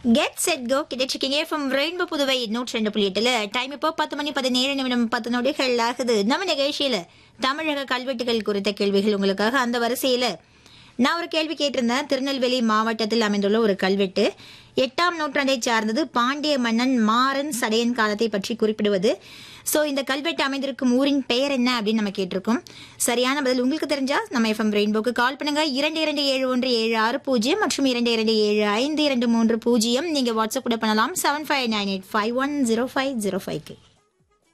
get set go கிடைச்சிருக்கீங்க from rainbow Puduvai நூற்றி ரெண்டு புள்ளி எட்டுல டைம் இப்போ பத்து மணி பதினேழு நிமிடம் பத்து நொடிகள் ஆகுது நம்ம நிகழ்ச்சியில தமிழக கல்வெட்டுகள் குறித்த கேள்விகள் உங்களுக்காக அந்த வரிசையில நான் ஒரு கேள்வி கேட்டிருந்தேன் திருநெல்வேலி மாவட்டத்தில் அமைந்துள்ள ஒரு கல்வெட்டு எட்டாம் நூற்றாண்டை சார்ந்தது பாண்டிய மன்னன் மாறன் சடையன் காலத்தை பற்றி குறிப்பிடுவது ஸோ இந்த கல்வெட்டு அமைந்திருக்கும் ஊரின் பெயர் என்ன அப்படின்னு நம்ம கேட்டிருக்கோம் சரியான பதில் உங்களுக்கு தெரிஞ்சா நம்ம எஃப்எம் ரெயின்போக்கு கால் பண்ணுங்க இரண்டு இரண்டு ஏழு ஒன்று ஏழு ஆறு பூஜ்ஜியம் மற்றும் இரண்டு இரண்டு ஏழு ஐந்து இரண்டு மூன்று பூஜ்ஜியம் நீங்க வாட்ஸ்அப் கூட பண்ணலாம் seven five nine eight five one zero five zero ஃபைவ்க்கு